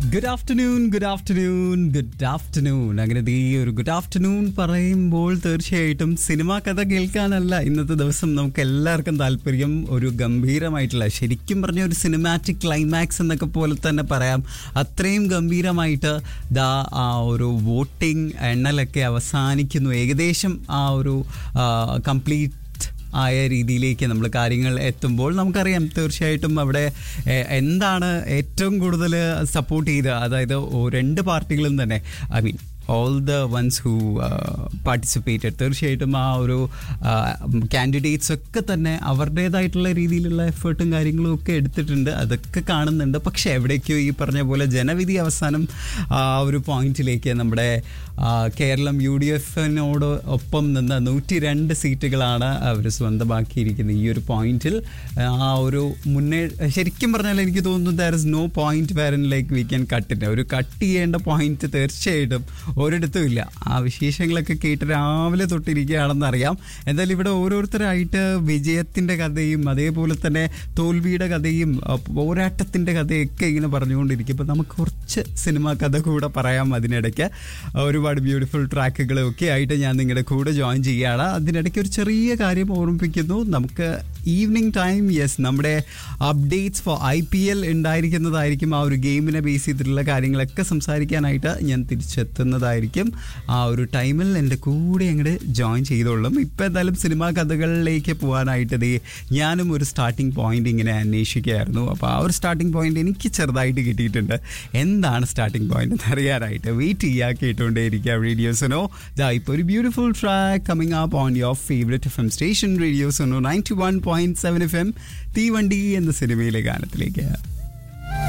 good afternoon good afternoon good afternoon അങ്ങനെ ദേ ഒരു ഗുഡ് ആഫ്റ്റർനൂൺ പറയുമ്പോൾ തീർച്ചയായിട്ടും സിനിമാ കഥ കേൾക്കാനല്ല ഇന്നത്തെ ദിവസം നമുക്ക് എല്ലാവർക്കും താല്പര്യം ഒരു ഗംഭീരമായിട്ടുള്ള ശരിക്കും പറഞ്ഞ ഒരു സിനിമാറ്റിക് ക്ലൈമാക്സ് എന്നൊക്കെ പോലെ തന്നെ പറയാം അത്രയും ഗംഭീരമായിട്ട് ദാ ആ ഒരു വോട്ടിംഗ് എണ്ണലൊക്കെ അവസാനിക്കുന്നു ഏകദേശം ആ ഒരു കംപ്ലീറ്റ് ആയ രീതിയിലേക്ക് നമ്മൾ കാര്യങ്ങൾ എത്തുമ്പോൾ നമുക്കറിയാം തീർച്ചയായിട്ടും അവിടെ എ- എന്താണ് ഏറ്റവും കൂടുതൽ സപ്പോർട്ട് ചെയ്ത് അതായത് ഓ- രണ്ട് പാർട്ടികളും തന്നെ I mean all the ones who participated തീർച്ചയായിട്ടും ആ ഒരു കാൻഡിഡേറ്റ്സ് ഒക്കെ തന്നെ അവരുടേതായിട്ടുള്ള രീതിയിലുള്ള എഫേർട്ടും കാര്യങ്ങളും ഒക്കെ എടുത്തിട്ടുണ്ട് അതൊക്കെ കാണുന്നുണ്ട് പക്ഷെ എവിടേക്കോ ഈ പറഞ്ഞ പോലെ ജനവിധി അവസാനം ആ ഒരു പോയിന്റിലേക്ക് നമ്മുടെ ആ, കേരളം യു ഡി എഫിനോട് ഒപ്പം നിന്ന നൂറ്റി രണ്ട് സീറ്റുകളാണ് അവർ സ്വന്തമാക്കിയിരിക്കുന്നത് ഈ ഒരു പോയിന്റിൽ ആ ഒരു മുന്നേ ശരിക്കും പറഞ്ഞാൽ എനിക്ക് തോന്നുന്നു there is no point where in like we can കട്ടിന് ഒരു കട്ട് ചെയ്യേണ്ട പോയിന്റ് തീർച്ചയായിട്ടും ഒരിടത്തും ഇല്ല ആ വിശേഷങ്ങളൊക്കെ കേട്ട് രാവിലെ തൊട്ടിരിക്കുകയാണെന്ന് അറിയാം എന്തായാലും ഇവിടെ ഓരോരുത്തരായിട്ട് വിജയത്തിൻ്റെ കഥയും അതേപോലെ തന്നെ തോൽവിയുടെ കഥയും ആ, പോരാട്ടത്തിൻ്റെ കഥയൊക്കെ ഇങ്ങനെ പറഞ്ഞുകൊണ്ടിരിക്കും അപ്പോൾ നമുക്ക് കുറച്ച് സിനിമാ കഥ കൂടെ പറയാം അതിനിടയ്ക്ക് ഒരുപാട് ബ്യൂട്ടിഫുൾ ട്രാക്കുകളും ഒക്കെ ആയിട്ട് ഞാൻ നിങ്ങളുടെ കൂടെ ജോയിൻ ചെയ്യുകയാണ് അതിനിടയ്ക്ക് ഒരു ചെറിയ കാര്യം ഓർമ്മിപ്പിക്കുന്നു നമുക്ക് ഈവനിങ് ടൈം യെസ് നമ്മുടെ updates for I P L ഉണ്ടായിരിക്കുന്നതായിരിക്കും ആ ഒരു ഗെയിമിനെ ബേസ് ചെയ്തിട്ടുള്ള കാര്യങ്ങളൊക്കെ സംസാരിക്കാനായിട്ട് ഞാൻ തിരിച്ചെത്തുന്നതായിരിക്കും ആ ഒരു ടൈമിൽ എൻ്റെ കൂടെ അങ്ങോട്ട് ജോയിൻ ചെയ്തോളും ഇപ്പം എന്തായാലും സിനിമാ കഥകളിലേക്ക് പോകാനായിട്ട് ദേ ഞാനും ഒരു സ്റ്റാർട്ടിംഗ് പോയിന്റ് ഇങ്ങനെ അന്വേഷിക്കുകയായിരുന്നു അപ്പോൾ ആ ഒരു സ്റ്റാർട്ടിംഗ് പോയിന്റ് എനിക്ക് ചെറുതായിട്ട് കിട്ടിയിട്ടുണ്ട് എന്താണ് സ്റ്റാർട്ടിംഗ് പോയിന്റ് എന്ന് അറിയാനായിട്ട് വെയിറ്റ് ചെയ്യുക കേട്ടുകൊണ്ടേയിരിക്കുക റേഡിയോസിനോ ദാ ഇപ്പോൾ ഒരു beautiful track coming up on your favourite F M station റേഡിയോസിനോ ninety one point seven F M Theevandi എന്ന സിനിമയിലെ ഗാനത്തിലേക്ക്